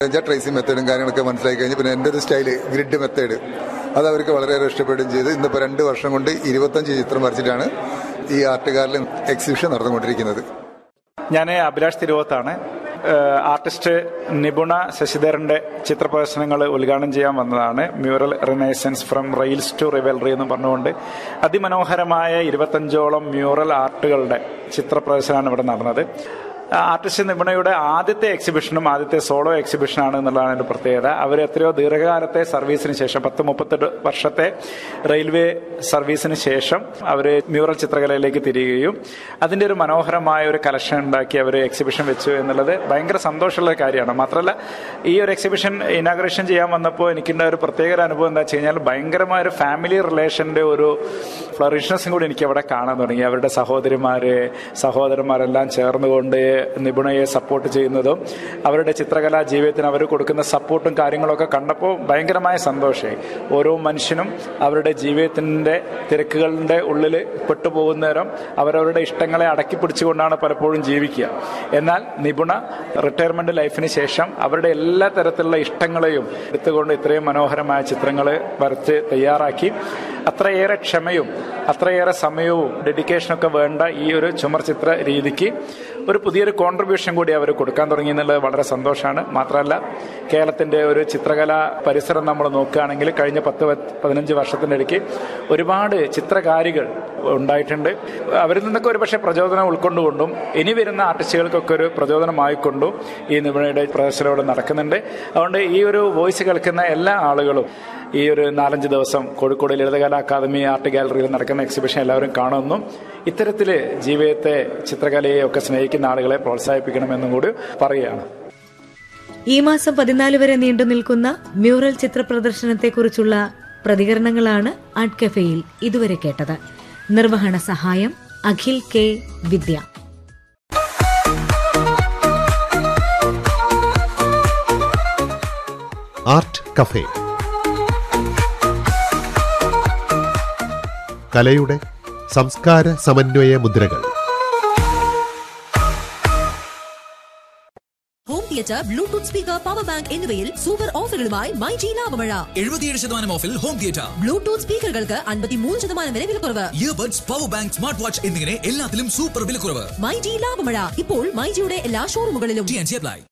tracing മെത്തേഡും കാര്യങ്ങളൊക്കെ മനസ്സിലാക്കി കഴിഞ്ഞ് പിന്നെ എൻ്റെ ഒരു സ്റ്റൈല് ഗ്രിഡ് മെത്തേഡ് അത് അവർക്ക് വളരെയേറെ ഇഷ്ടപ്പെടുകയും ചെയ്ത് ഇന്നിപ്പോൾ രണ്ട് വർഷം കൊണ്ട് ഇരുപത്തഞ്ച് ചിത്രം വരച്ചിട്ടാണ് ഈ ആർട്ടുകാരിൽ എക്സിബിഷൻ നടന്നുകൊണ്ടിരിക്കുന്നത് ഞാൻ അഭിലാഷ് തിരുവോത്താണ് ഏഹ് ആർട്ടിസ്റ്റ് നിപുണ ശശിധരന്റെ ചിത്രപ്രദർശനങ്ങൾ ഉദ്ഘാടനം ചെയ്യാൻ വന്നതാണ് mural renaissance from rails to rivalry എന്ന് പറഞ്ഞുകൊണ്ട് അതിമനോഹരമായ ഇരുപത്തഞ്ചോളം മ്യൂറൽ ആർട്ടുകളുടെ ചിത്രപ്രദർശനമാണ് ഇവിടെ നടന്നത് ആർട്ടിസ്റ്റ് നിപുണയുടെ ആദ്യത്തെ എക്സിബിഷനും ആദ്യത്തെ സോളോ എക്സിബിഷനാണ് എന്നുള്ളതാണ് എൻ്റെ പ്രത്യേകത അവർ എത്രയോ ദീർഘകാലത്തെ സർവീസിന് ശേഷം പത്ത് മുപ്പത്തെട്ട് വർഷത്തെ റെയിൽവേ സർവീസിന് ശേഷം അവർ മ്യൂറൽ ചിത്രകലയിലേക്ക് തിരികുകയും അതിൻ്റെ ഒരു മനോഹരമായ ഒരു കലക്ഷൻ ഉണ്ടാക്കി അവർ എക്സിബിഷൻ വെച്ചു എന്നുള്ളത് ഭയങ്കര സന്തോഷമുള്ള കാര്യമാണ് മാത്രമല്ല ഈ ഒരു എക്സിബിഷൻ ഇനാഗ്രേഷൻ ചെയ്യാൻ വന്നപ്പോൾ എനിക്കുണ്ട ഒരു പ്രത്യേക ഒരു അനുഭവം എന്താ വെച്ച് കഴിഞ്ഞാൽ ഭയങ്കരമായ ഒരു ഫാമിലി റിലേഷൻ്റെ ഒരു ഫ്ലറിഷ്നസും കൂടി എനിക്ക് അവിടെ കാണാൻ തുടങ്ങി അവരുടെ സഹോദരിമാര് സഹോദരന്മാരെല്ലാം ചേർന്നുകൊണ്ട് നിപുണയെ സപ്പോർട്ട് ചെയ്യുന്നതും അവരുടെ ചിത്രകലാ ജീവിതത്തിന് അവർ കൊടുക്കുന്ന സപ്പോർട്ടും കാര്യങ്ങളൊക്കെ കണ്ടപ്പോൾ ഭയങ്കരമായ സന്തോഷമായി ഓരോ മനുഷ്യനും അവരുടെ ജീവിതത്തിൻ്റെ തിരക്കുകളുടെ ഉള്ളിൽ പെട്ടുപോകുന്നേരം അവരവരുടെ ഇഷ്ടങ്ങളെ അടക്കി പിടിച്ചുകൊണ്ടാണ് പലപ്പോഴും ജീവിക്കുക എന്നാൽ നിപുണ റിട്ടയർമെന്റ് ലൈഫിന് ശേഷം അവരുടെ എല്ലാ തരത്തിലുള്ള ഇഷ്ടങ്ങളെയും എടുത്തുകൊണ്ട് ഇത്രയും മനോഹരമായ ചിത്രങ്ങൾ വരച്ച് തയ്യാറാക്കി അത്രയേറെ ക്ഷമയും അത്രയേറെ സമയവും ഡെഡിക്കേഷനൊക്കെ വേണ്ട ഈ ഒരു ചുമർ ചിത്ര രീതിക്ക് ഒരു പുതിയൊരു കോൺട്രിബ്യൂഷൻ കൂടി അവർ കൊടുക്കാൻ തുടങ്ങി എന്നുള്ളത് വളരെ സന്തോഷമാണ് മാത്രമല്ല കേരളത്തിന്റെ ഒരു ചിത്രകലാ പരിസരം നമ്മൾ നോക്കുകയാണെങ്കിൽ കഴിഞ്ഞ പത്ത് പത്ത് പതിനഞ്ച് വർഷത്തിൻ്റെ ഇടയ്ക്ക് ഒരുപാട് ചിത്രകാരികൾ ഉണ്ടായിട്ടുണ്ട് അവരിൽ നിന്നൊക്കെ ഒരുപക്ഷെ പ്രചോദനം ഉൾക്കൊണ്ടുകൊണ്ടും ഇനി വരുന്ന ആർട്ടിസ്റ്റുകൾക്കൊക്കെ ഒരു പ്രചോദനമായിക്കൊണ്ടും ഈ നിപുണയുടെ പ്രദർശനം ഇവിടെ നടക്കുന്നുണ്ട് അതുകൊണ്ട് ഈ ഒരു വോയിസ് കേൾക്കുന്ന എല്ലാ ആളുകളും ഈ ഒരു നാലഞ്ച് ദിവസം കോഴിക്കോട് ലളിതകലാ അക്കാദമി ആർട്ട് ഗാലറിയിൽ നടക്കുന്ന എക്സിബിഷൻ എല്ലാവരും കാണുമെന്നും ഇത്തരത്തിൽ ജീവിതത്തെ ചിത്രകലയെ ഒക്കെ സ്നേഹിക്കുന്ന ആളുകളെ പ്രോത്സാഹിപ്പിക്കണമെന്നും കൂടി പറയുകയാണ് ഈ മാസം പതിനാല് വരെ നീണ്ടു നിൽക്കുന്ന മ്യൂറൽ ചിത്ര പ്രദർശനത്തെക്കുറിച്ചുള്ള പ്രതികരണങ്ങളാണ് ആർട്ട് കഫേയിൽ ഇതുവരെ കേട്ടത് നിർവഹണ സഹായം Akhil K Vidya art cafe കലയുടെ സംസ്കാര സമന്വയ മുദ്രകൾ home theatre Bluetooth speaker power bank എന്നിവയിൽ സൂപ്പർ ഓഫറുകളുമായി മൈ ജി ലാഭമഴ എഴുപത്തിയേഴ് ശതമാനം ഓഫിൽ ഹോം തിയേറ്റർ ബ്ലൂടൂത്ത് സ്പീക്കറുകൾക്ക് അൻപത്തിമൂന്ന് ശതമാനം വരെ വിലക്കുറവ് earbuds power bank smart watch എന്നിങ്ങനെ എല്ലാത്തിലും സൂപ്പർ വിലക്കുറവ് മൈ ജി ലാഭമഴ ഇപ്പോൾ മൈ ജിയുടെ എല്ലാ ഷോറൂമുകളിലും ടി അപ്ലൈ